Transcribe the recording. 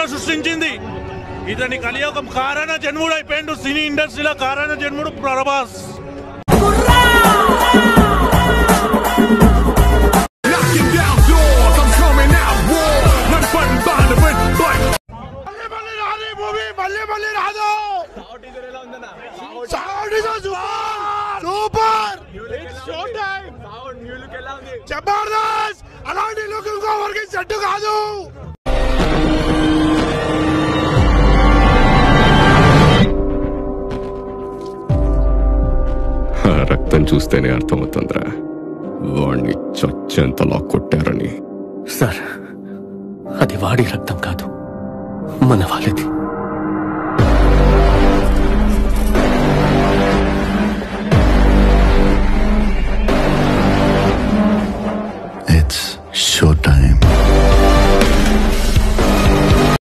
సృష్టించింది ఇతని కలియుగం కారణ జన్ముడు అయిపోయిండు సినీ ఇండస్ట్రీలో కారణ జన్ముడు Prabhas Knocking down doors, I'm coming out war. Nothing but environment, but super Jabardasth అలాంటి లుక్ ఇంకోవరికి సెట్ కాదు ఆ రక్తం చూస్తేనే అర్థమవుతుందిరా వాణ్ణి చచ్చేంతలా కొట్టారని సార్ అది వాడి రక్తం కాదు మన వాళ్ళది